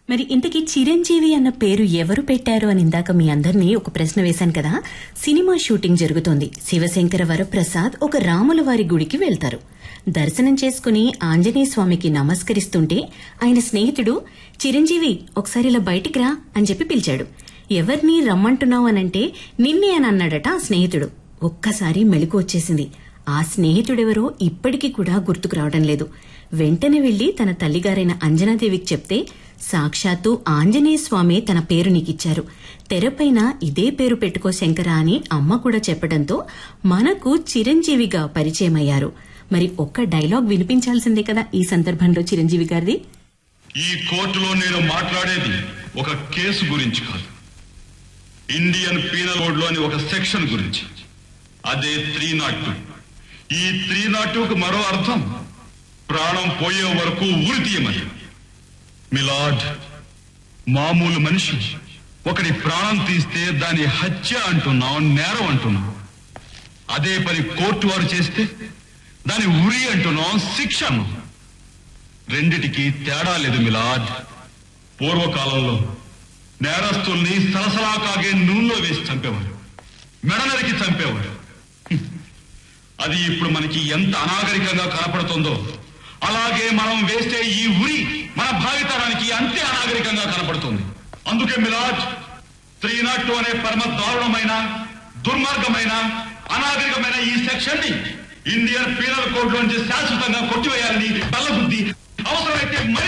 మరి ఇంతకీ చిరంజీవి అన్న పేరు ఎవరు పెట్టారు అని ఇందాక మీ అందరినీ ఒక ప్రశ్న వేశాను కదా సినిమా షూటింగ్ జరుగుతోంది శివశంకర వరప్రసాద్ ఒక రాముల వారి గుడికి వెళ్తారు దర్శనం చేసుకుని ఆంజనేయ స్వామికి నమస్కరిస్తుంటే ఆయన స్నేహితుడు చిరంజీవి ఒకసారి ఇలా బయటికి రా అని చెప్పి పిలిచాడు ఎవరిని రమ్మంటున్నావు అనంటే నిన్నే అని అన్నాడట ఆ స్నేహితుడు ఒక్కసారి మెలకు వచ్చేసింది ఆ స్నేహితుడెవరో ఇప్పటికీ కూడా గుర్తుకు రావడం లేదు వెంటనే వెళ్లి తన తల్లిగారైన అంజనాదేవికి చెప్తే సాక్షాత్తు ఆంజనేయ స్వామి తన పేరు నీకిచ్చారు తెరపైన ఇదే పేరు పెట్టుకో శంకర అని అమ్మ కూడా చెప్పడంతో మనకు చిరంజీవిగా పరిచయమయ్యారు మరి ఒక్క డైలాగ్ వినిపించాల్సిందే కదా ఈ సందర్భంలో చిరంజీవి గారిది ఈ కోర్టులో నేను మాట్లాడేది ఒక కేసు గురించి కాదు ఇండియన్ పీనల్ కోడ్ లోని ఒక సెక్షన్ గురించి అదే త్రీ నాట్ టూ ఈ త్రీ నాట్ టూకు మరో అర్థం ప్రాణం పోయే వరకు ఊరి తీయమని మిలాడ్ మామూలు మనిషి ఒకరి ప్రాణం తీస్తే దాని హత్య అంటున్నాం నేరం అంటున్నాం అదే పని కోర్టు వారు చేస్తే దాని ఉరి అంటున్నాం శిక్ష అన్నాం రెండిటికి తేడా లేదు మిలాద్ పూర్వకాలంలో నేరస్తుల్ని సలసలా కాగే నూనెలో వేసి చంపేవారు మెడ నరికి చంపేవారు హ్మ్. అది ఇప్పుడు మనకి ఎంత అనాగరికంగా కనపడుతుందో అలాగే మనం వేసే ఈ ఉరి మన భావితరానికి అంతే అనాగరికంగా కనపడుతుంది అందుకే మిలాజ్ త్రీ నాట్ టూ అనే పరమ దారుణమైన దుర్మార్గమైన అనాగరికమైన ఈ సెక్షన్ ని ఇండియన్ పీనల్ కోడ్ లోంచి శాశ్వతంగా కొట్టివేయాలని బల్లబుద్ధి అవసరమైతే మరి